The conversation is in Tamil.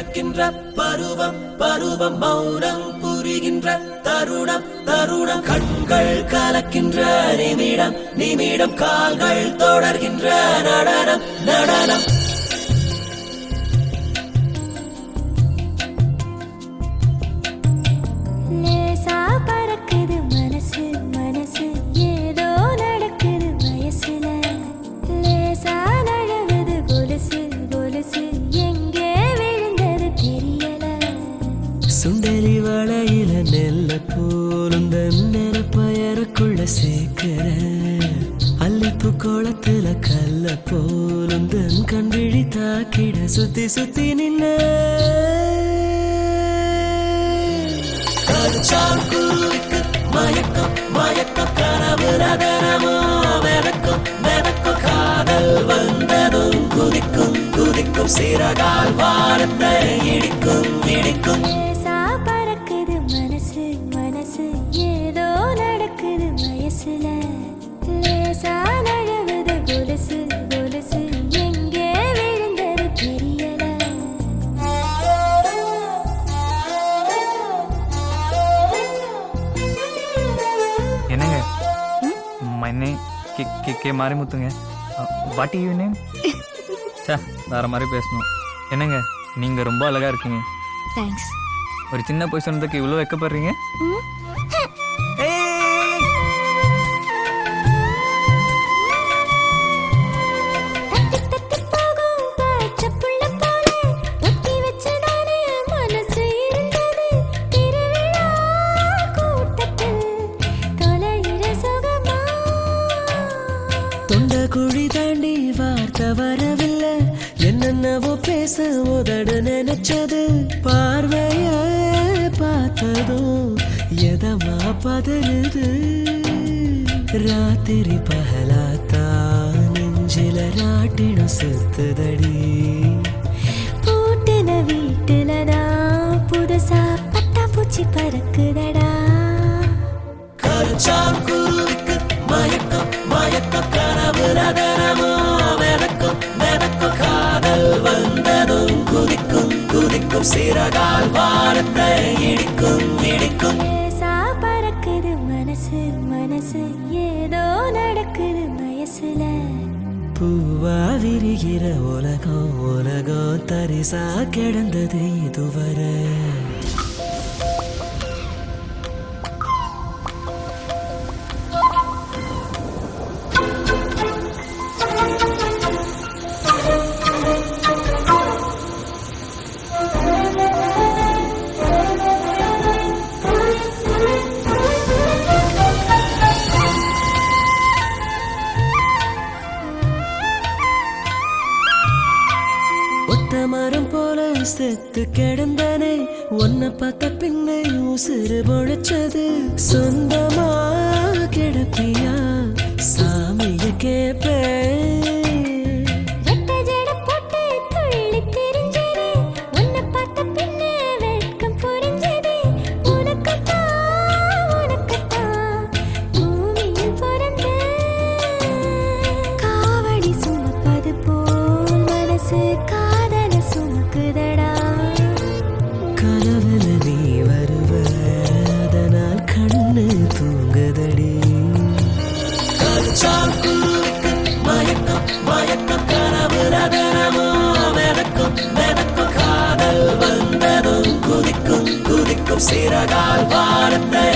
பிறக்கின்ற பருவம் பருவம் மௌனம் புரிகின்ற தருணம் தருணம் கண்கள் கலக்கின்ற நிமிடம் நிமிடம் கால்கள் தொடர்கின்ற நடனம் நடனம் லேசா பறக்குது மனசு மனசு ஏதோ நடக்குது வயசுல லேசா நழுவுது கொலுசு கொலுசு எங்கே விழுந்தது தெரியல சுண்டலி வளையில நெல்ல போலும் நெருப்பயருக்குள்ள சேர்க்கிற அல்லிப்பு கோலத்துல கல்ல போலும் தன் கண்விழி தாக்கிட சுத்தி சுத்தி நின்ன கருச்சாங்குருவிக்கு மயக்கம் மயக்கம் கனவு நகரமோ மெதக்கும் மெதக்கும் காதல் வந்ததும் குதிக்கும் குதிக்கும் சிறகால் வாரத்தை இடிக்கும் இடிக்கும் லேசா பறக்குது மனசு மனசு ஏதோ நடக்குது வயசுல லேசா நழுவுது கொலுசு கொலுசு எங்கே விழுந்தது தெரியல என்னங்க my name K K K மாரிமுத்துங்க வாட் யூ நேம் சே வேற மாதிரி பேசணும் என்னங்க நீங்க ரொம்ப அழகா இருக்கீங்க தேங்க்ஸ் ஒரு சின்ன போய் சொன்னதுக்கு இவ்வளோ வைக்கப்படுறீங்க தட்டி தட்டி போகும் பச்சை புள்ள போல ஒட்டி வச்சதானே மனசு இருந்தது திருவிழா கூட்டத்தில் தொலைகிற சுகமா தொண்ட குழி தாண்டி வார்த்தை வரவில்லை என்னென்னவோ பேச உதடு நினைச்சது பார்வைய பார்த்ததும் எதமா பதறுது ராத்திரி பகலாத்தா நெஞ்சில ராட்டினம் செத்துதடி பூட்டுன வீட்டுல தான் புதுசா பட்டாம்பூச்சி பறக்குதடா கருச்சாங்குருவிக்கு மயக்கம் மயக்கம் கனவு நகரமோ மெதக்கும் மெதக்கும் காதல் வந்ததும் குதிக்கும் குதிக்கும் சிறகால் வாரத்தை இடிக்கும் இடிக்கும் லேசா பறக்குது மனசு மனசு ஏதோ நடக்குது வயசுல பூவா விரிகிற உலகம் உலகம் தரிசா கிடந்தது இதுவரை ஒத்த மரம் போல செத்து கிடந்தனே உன்னை பார்த்த பின்னே உசுறு பொழைச்சது சொந்தமா கிடப்பியா சாமிய கேப்பேன் ரெட்ட ஜட போட்டு துள்ளி திரிஞ்சதே உன்னை பார்த்த பின்னே வெட்கம் புரிஞ்சதே உனக்குத்தான் உனக்குத்தான் பூமியில் பிறந்த காவடி சுமப்பது போல் மனசு காதல சுமக்குதடா கனவுல நீ வருவ அதனால் கண்ணு தூங்குதடி கருச்சாங்குருவிக்கு மயக்கம் மயக்கம் கனவு நகரமோ மெதக்கும் மெதக்கும் காதல் வந்ததும் குதிக்கும் குதிக்கும் சிறகால் வாரத்தை